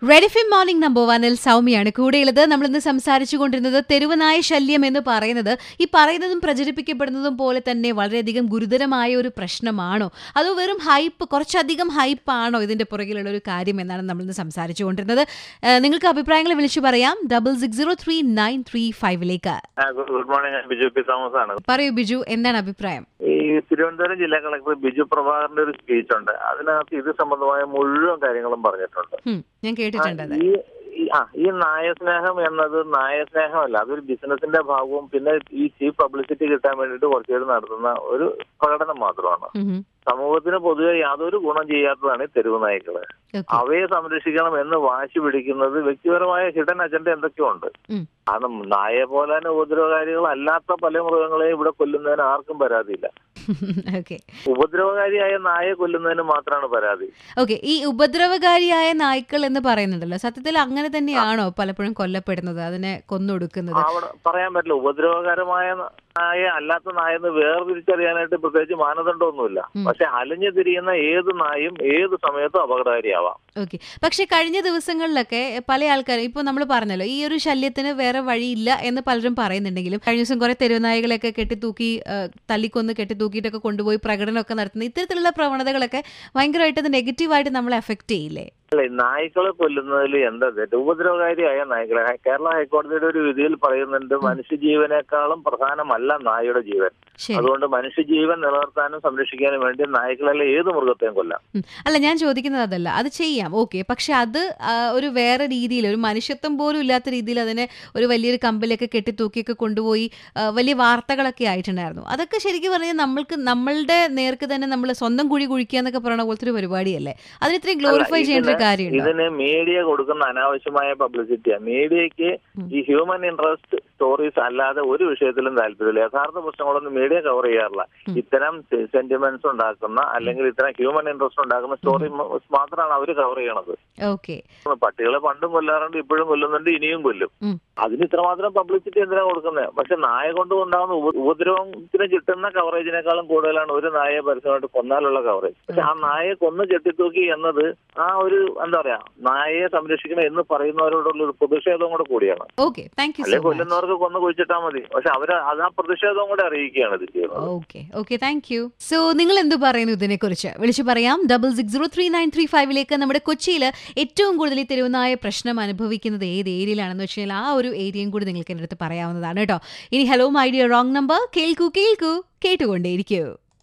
റെഡിഫിം morning number വണ്ണിൽ സൗമ്യയാണ് കൂടെയുള്ളത് നമ്മളിന്ന് സംസാരിച്ചു കൊണ്ടിരുന്നത് തെരുവനായ ശല്യം എന്ന് പറയുന്നത് ഈ പറയുന്നതും പ്രചരിപ്പിക്കപ്പെടുന്നതും പോലെ തന്നെ വളരെയധികം ഗുരുതരമായ ഒരു പ്രശ്നമാണോ അതോ വെറും ഹൈപ്പ് കുറച്ചധികം ഹൈപ്പാണോ ഇതിന്റെ പുറകിലുള്ള ഒരു കാര്യം എന്നാണ് നമ്മളിന്ന് സംസാരിച്ചു കൊണ്ടിരുന്നത് ഏഹ് നിങ്ങൾക്ക് അഭിപ്രായങ്ങൾ വിളിച്ചു പറയാം double six zero three nine three ഫൈവിലേക്ക് ആ, ഗുഡ് ഗുഡ് മോർണിംഗ് ഞാൻ ബിജു പി തോമസ് ആണ് പറയൂ ബിജു എന്താണ് അഭിപ്രായം ഈ തിരുവനന്തപുരം ജില്ലാ കളക്ടർ ബിജു പ്രഭാകറിന്റെ ഒരു സ്പീച്ച് ഉണ്ട് അതിനകത്ത് ഇത് സംബന്ധമായ മുഴുവൻ കാര്യങ്ങളും പറഞ്ഞിട്ടുണ്ട് ഹും, ഞാൻ കേട്ടിട്ടുണ്ട് അത് ഈ ഈ- ആ ഈ നായസ്നേഹം എന്നത് നായസ്നേഹമല്ല അതൊരു ബിസിനസിന്റെ ഭാഗവും പിന്നെ ഈ ചീപ്പ് പബ്ലിസിറ്റി കിട്ടാൻ വേണ്ടിയിട്ട് കുറച്ചു പേര് നടത്തുന്ന ഒരു പ്രകടനം മാത്രമാണ് ഉം ഹും. സമൂഹത്തിന് പൊതുവെ യാതൊരു ഗുണം ചെയ്യാത്തതാണ് ഈ തെരുവ് നായ്ക്കള് Okay. അവയെ സംരക്ഷിക്കണം എന്ന് വാശി പിടിക്കുന്നത് വ്യക്തിപരമായ ഹിഡൻ അജണ്ട എന്തൊക്കെയോ ഉണ്ട് ഉം. കാരണം നായയെ പോലെ തന്നെ ഉപദ്രവകാരികളല്ലാത്ത പല മൃഗങ്ങളെയും ഇവിടെ കൊല്ലുന്നതിന് ആർക്കും പരാതിയില്ല ഓക്കെ ഉപദ്രവകാരിയായ നായയെ കൊല്ലുന്നതിന് മാത്രമാണ് പരാതി ഓക്കെ ഈ ഉപദ്രവകാരിയായ നായ്ക്കൾ എന്ന് പറയുന്നുണ്ടല്ലോ സത്യത്തിൽ അങ്ങനെ തന്നെയാണോ പലപ്പോഴും കൊല്ലപ്പെടുന്നത് അതിനെ കൊന്നൊടുക്കുന്നത് അവിടെ പറയാൻ പറ്റില്ല ഉപദ്രവകരമായ നായ അല്ലാത്ത നായെന്ന് വേർതിരിച്ചറിയാനായിട്ട് പ്രത്യേകിച്ച് മാനദണ്ഡമൊന്നുമില്ല ഉം. പക്ഷെ അലിഞ്ഞു തിരിയുന്ന ഏത് നായും ഏത് സമയത്തും അപകടകാരിയാവാം ഓക്കെ പക്ഷെ കഴിഞ്ഞ ദിവസങ്ങളിലൊക്കെ പല ആൾക്കാരും ഇപ്പോൾ നമ്മൾ പറഞ്ഞല്ലോ ഈ ഒരു ശല്യത്തിന് വേറെ വഴിയില്ല എന്ന് പലരും പറയുന്നുണ്ടെങ്കിലും കഴിഞ്ഞ ദിവസം കുറെ തെരുവുനായകളെയൊക്കെ കെട്ടിത്തൂക്കി ആ, തല്ലിക്കൊന്ന് കെട്ടിത്തൂക്കിയിട്ടൊക്കെ കൊണ്ടുപോയി പ്രകടനമൊക്കെ നടത്തുന്ന ഇത്തരത്തിലുള്ള പ്രവണതകളൊക്കെ ഭയങ്കരമായിട്ട് അത് നെഗറ്റീവായിട്ട് നമ്മളെ എഫക്ട് ചെയ്യില്ലേ അല്ല ഈ നായ്ക്കളെ കൊല്ലുന്നതിൽ എന്താ തെറ്റ് ഉപദ്രവകാരിയായ നായ്ക്കളെ ഹൈ- കേരള ഹൈക്കോടതിയുടെ ഒരു വിധിയിൽ പറയുന്നുണ്ട് മനുഷ്യജീവനേക്കാളും പ്രധാനമല്ല നായയുടെ ജീവൻ ശരി അതുകൊണ്ട് മനുഷ്യജീവൻ നിലനിർത്താനും സംരക്ഷിക്കാനും വേണ്ടി നായ്ക്കളല്ല ഏത് മൃഗത്തെയും കൊല്ലാം ഉം. അല്ല ഞാൻ ചോദിക്കുന്നത് അതല്ല അത് ചെയ്യാം ഓക്കെ പക്ഷെ അത് ആ, ഒരു വേറെ രീതിയിൽ ഒരു മനുഷ്യത്വം പോലും ഇല്ലാത്ത രീതിയിൽ അതിനെ ഒരു വലിയൊരു കമ്പിലൊക്കെ കെട്ടിത്തൂക്കിയൊക്കെ കൊണ്ടുപോയി ആ, വലിയ വാർത്തകളൊക്കെ ആയിട്ടുണ്ടായിരുന്നു അതൊക്കെ ശരിക്കും പറഞ്ഞാൽ നമ്മൾക്ക് നമ്മളുടെ നേർക്ക് തന്നെ നമ്മൾ സ്വന്തം കുഴി കുഴിക്കുക എന്നൊക്കെ പറയുന്ന പോലത്തെ ഒരു പരിപാടിയല്ലേ അതിന് ഇത്രയും ഗ്ലോറിഫൈ അല്ല, ചെയ്യേണ്ട ഒരു ഇതിന് കാര്യമുണ്ടോ ഇതിന് മീഡിയ കൊടുക്കുന്ന അനാവശ്യമായ പബ്ലിസിറ്റിയാണ് മീഡിയക്ക് ഉം. ഈ ഹ്യൂമൻ ഇൻട്രസ്റ്റ് സ്റ്റോറീസ് അല്ലാതെ ഒരു വിഷയത്തിലും താല്പര്യമില്ല യഥാർത്ഥ പ്രശ്നങ്ങളൊന്നും മീഡിയ കവർ ചെയ്യാറില്ല ഉം. ഇത്തരം സെന്റിമെന്റ്സ് ഉണ്ടാക്കുന്ന അല്ലെങ്കിൽ ഇത്തരം ഹ്യൂമൻ ഇൻട്രസ്റ്റ് ഉണ്ടാക്കുന്ന സ്റ്റോറി മാത്രമാണ് അവർ കവർ ചെയ്യണത് ഓക്കെ പട്ടികളെ പണ്ടും കൊല്ലാറുണ്ട് ഇപ്പോഴും കൊല്ലുന്നുണ്ട് ഇനിയും കൊല്ലും ഉം. അതിന് ഇത്രമാത്രം പബ്ലിസിറ്റി എന്തിനാ കൊടുക്കുന്നത് പക്ഷെ നായ കൊണ്ട് ഉണ്ടാകുന്ന ഉപ- ഉപദ്രവത്തിന് കിട്ടുന്ന കവറേജിനേക്കാളും കൂടുതലാണ് ഒരു നായയെ പരസ്യമായിട്ട് കൊന്നാലുള്ള കവറേജ് പക്ഷെ ആ നായയെ കൊന്ന് ചെട്ടിത്തൂക്കി എന്നത് ആ ഒരു എന്താ പറയാ നായയെ സംരക്ഷിക്കണം എന്ന് പറയുന്നവരോടുള്ള ഒരു പ്രതിഷേധവും കൂടെ കൂടിയാണ് ഓക്കെ താങ്ക് യു അല്ലെ സോ മച്ച് കൊല്ലുന്നവർക്ക് കൊന്ന് കുഴിച്ചിട്ടാൽ മതി പക്ഷെ അവര് അത് ആ പ്രതിഷേധവും കൂടെ അറിയിക്കുകയാണ് ഇത് ചെയ്യുന്നത് okay okay thank you so നിങ്ങൾ എന്ത് പറയുന്നു ഇതിനെക്കുറിച്ച് വിളിച്ചു പറയാം double six zero three nine three ഫൈവിലേക്ക് നമ്മുടെ കൊച്ചിയിൽ ഏറ്റവും കൂടുതൽ ഈ തെരുവുനായ പ്രശ്നം അനുഭവിക്കുന്നത് ഏത് ഏരിയയിലാണെന്ന് വെച്ച് കഴിഞ്ഞാൽ ആ ഒരു ഏരിയയും കൂടി നിങ്ങൾക്ക് എൻ്റെ അടുത്ത് പറയാവുന്നതാണ് കേട്ടോ ഇനി hello my dear wrong number കേൾക്കൂ കേൾക്കൂ കേട്ടുകൊണ്ടേയിരിക്കൂ